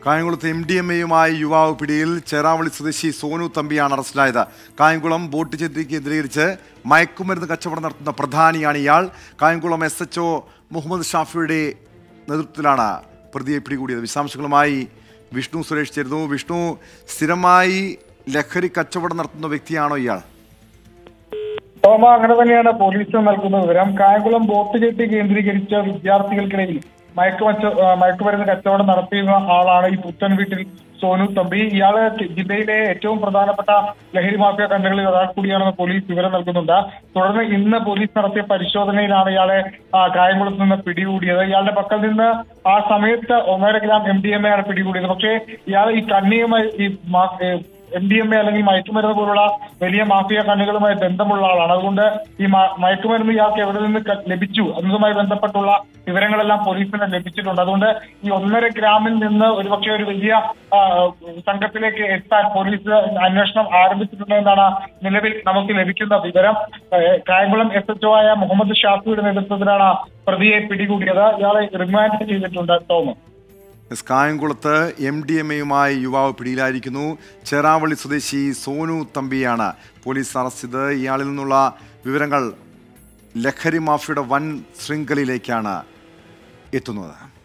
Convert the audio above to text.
കായംകുളത്ത് M D M എയുമായി യുവാവ് പിടിയിൽ ചേറാവളി സ്വദേശി സോനു തമ്പിയാണ് അറസ്റ്റിലായത് കായംകുളം ബോട്ട് ചെത്തി കേന്ദ്രീകരിച്ച് മയക്കുമരുന്ന് കച്ചവടം നടത്തുന്ന പ്രധാനിയാണ് ഇയാൾ കായംകുളം എസ് എച്ച് മുഹമ്മദ് ഷാഫിയുടെ നേതൃത്വത്തിലാണ് പ്രതിയെ പിടികൂടിയത് വിശദാംശങ്ങളുമായി വിഷ്ണു സുരേഷ് ചേരുന്നു വിഷ്ണു സ്ഥിരമായി ലഹരി കച്ചവടം നടത്തുന്ന വ്യക്തിയാണോ ഇയാൾ തോമ അങ്ങനെ തന്നെയാണ് പോലീസ് നൽകുന്ന വിവരം കായംകുളം ബോട്ട് ജെട്ടി കേന്ദ്രീകരിച്ച വിദ്യാർത്ഥികൾക്കിടയിൽ മയക്കുമച്ച ആ, മയക്കുമരുന്ന് കച്ചവടം നടത്തിയിരുന്ന ആളാണ് ഈ പുത്തൻ വീട്ടിൽ സോനു തമ്പി ഇയാള് ജില്ലയിലെ ഏറ്റവും പ്രധാനപ്പെട്ട ലഹരി മാഫിയ കണ്ണുകളിൽ ഒരാൾ കൂടിയാണെന്ന് പോലീസ് വിവരം നൽകുന്നുണ്ട് തുടർന്ന് ഇന്ന് പോലീസ് നടത്തിയ പരിശോധനയിലാണ് ഇയാളെ ആ, കായംകുളത്ത് നിന്ന് പിടികൂടിയത് ഇയാളുടെ പക്കൽ നിന്ന് ആ സമയത്ത് ഒന്നര gram M D M A ആണ് പിടികൂടിയത് പക്ഷേ ഇയാൾ ഈ കണ്ണിയുമായി ഈ മാ- ഏ, എം ഡി എം എ അല്ലെങ്കിൽ മയക്കുമരുന്ന് പോലുള്ള വലിയ മാഫിയ കണ്ണികളുമായി ബന്ധമുള്ള ആളാണ് അതുകൊണ്ട് ഈ മ- മയക്കുമരുന്ന് ഇയാൾക്ക് എവിടെ നിന്ന് ക- ലഭിച്ചു എന്നതുമായി ബന്ധപ്പെട്ടുള്ള വിവരങ്ങളെല്ലാം പോലീസിന് ലഭിച്ചിട്ടുണ്ട് അതുകൊണ്ട് ഈ ഒന്നര ഗ്രാമിൽ നിന്ന് ഒരുപക്ഷെ ഒരു വലിയ ആ, സംഘത്തിലേക്ക് എത്താൻ പോലീസ് അന്വേഷണം ആരംഭിച്ചിട്ടുണ്ട് എന്നാണ് നിലവിൽ നമുക്ക് ലഭിക്കുന്ന വിവരം ഏ, കായംകുളം എസ് എച്ച് ആയ മുഹമ്മദ് ഷാഫിയുടെ നേതൃത്വത്തിലാണ് പ്രതിയെ പിടികൂടിയത് ഇയാളെ റിമാൻഡ് ചെയ്തിട്ടുണ്ട് തോമസ് എസ് കായംകുളത്ത് എം ഡി എം എയുമായി യുവാവ് പിടിയിലായിരിക്കുന്നു ചേറാവള്ളി സ്വദേശി സോനു തമ്പിയാണ് പോലീസ് അറസ്റ്റ് ചെയ്ത് ഇയാളിൽ നിന്നുള്ള വിവരങ്ങൾ ലഹരി മാഫിയുടെ വൻ ശൃംഖലയിലേക്കാണ് എത്തുന്നത്